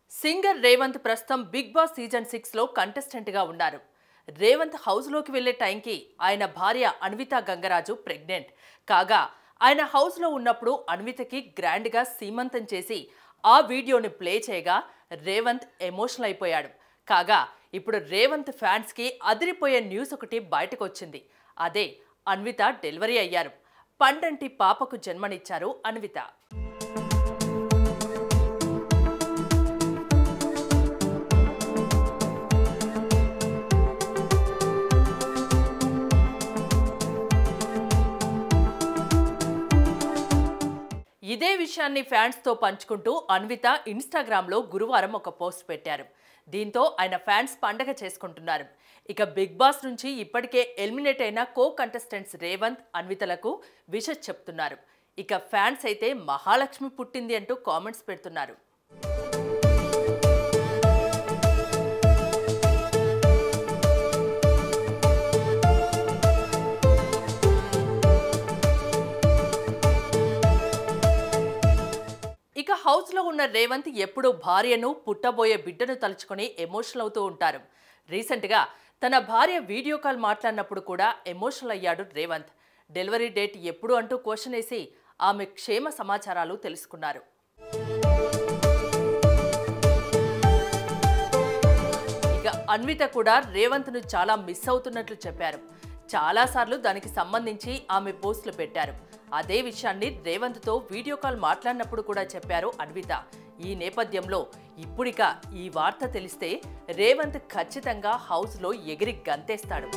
singer Revanth ప్రస్తుతం Bigg Boss season six లో contestant గా ఉన్నారు రేవంత్ హౌస్ లోకి వెళ్లే టైంకి ఆయన భార్య అన్విత గంగరాజు ప్రెగ్నెంట్ కాగా ఆయన హౌస్ లో ఉన్నప్పుడు అన్వితకి గ్రాండ్ గా సీమంతం చేసి ఆ వీడియోని ప్లే చేయగా రేవంత్ ఎమోషనల్ అయిపోయాడు కాగా ఇప్పుడు రేవంత్ ఫ్యాన్స్ కి అదిరిపోయే న్యూస్ ఒకటి బయటకు వచ్చింది అదే అన్విత డెలివరీ అయ్యారు పండంటి పాపకు జన్మనిచ్చారు అన్విత ఇదే విషయాన్ని ఫ్యాన్స్తో పంచుకుంటూ అన్విత ఇన్స్టాగ్రామ్లో గురువారం ఒక పోస్ట్ పెట్టారు దీంతో ఆయన ఫ్యాన్స్ పండగ చేసుకుంటున్నారు ఇక బిగ్ బాస్ నుంచి ఇప్పటికే ఎలిమినేట్ అయిన కో కంటెస్టెంట్స్ రేవంత్ అన్వితలకు విషస్ చెప్తున్నారు ఇక ఫ్యాన్స్ అయితే మహాలక్ష్మి పుట్టింది అంటూ కామెంట్స్ పెడుతున్నారు ఇక హౌస్లో ఉన్న రేవంత్ ఎప్పుడూ భార్యను పుట్టబోయే బిడ్డను తలుచుకొని ఎమోషనల్ అవుతూ ఉంటారు రీసెంట్గా తన భార్య వీడియో కాల్ మాట్లాడినప్పుడు కూడా ఎమోషనల్ అయ్యాడు రేవంత్ డెలివరీ డేట్ ఎప్పుడు అంటూ క్వశ్చన్ వేసి ఆమె క్షేమ సమాచారాలు తెలుసుకున్నారు ఇక అన్విత కూడా రేవంత్ను చాలా మిస్ అవుతున్నట్లు చెప్పారు చాలాసార్లు దానికి సంబంధించి ఆమె పోస్టులు పెట్టారు అదే విషయాన్ని రేవంత్తో వీడియో కాల్ మాట్లాడినప్పుడు కూడా చెప్పారు అన్విత ఈ నేపథ్యంలో ఇప్పుడిక ఈ వార్త తెలిస్తే రేవంత్ ఖచ్చితంగా హౌస్లో ఎగిరి గంతేస్తాడు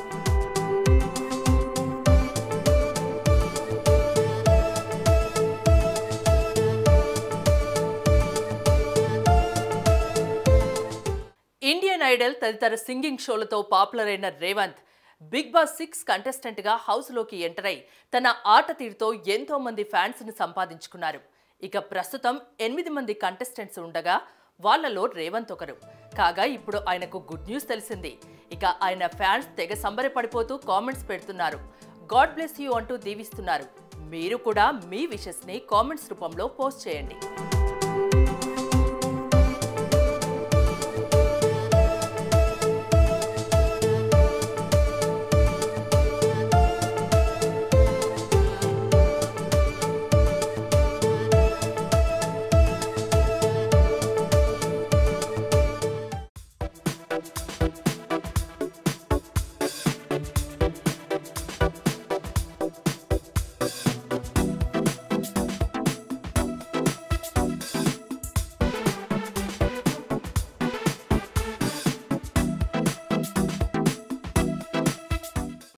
ఇండియన్ ఐడల్ తదితర సింగింగ్ షోలతో పాపులర్ అయిన రేవంత్ బిగ్ బాస్ సిక్స్ కంటెస్టెంట్గా హౌస్లోకి ఎంటర్ అయి తన ఆట తీరుతో ఎంతో మంది ఫ్యాన్స్ని సంపాదించుకున్నారు ఇక ప్రస్తుతం ఎనిమిది మంది కంటెస్టెంట్స్ ఉండగా వాళ్ళలో రేవంత్ ఒకరు కాగా ఇప్పుడు ఆయనకు గుడ్ న్యూస్ తెలిసింది ఇక ఆయన ఫ్యాన్స్ తెగ సంబరపడిపోతూ కామెంట్స్ పెడుతున్నారు గాడ్ బ్లెస్ యూ అంటూ దీవిస్తున్నారు మీరు కూడా మీ విషెస్ని కామెంట్స్ రూపంలో పోస్ట్ చేయండి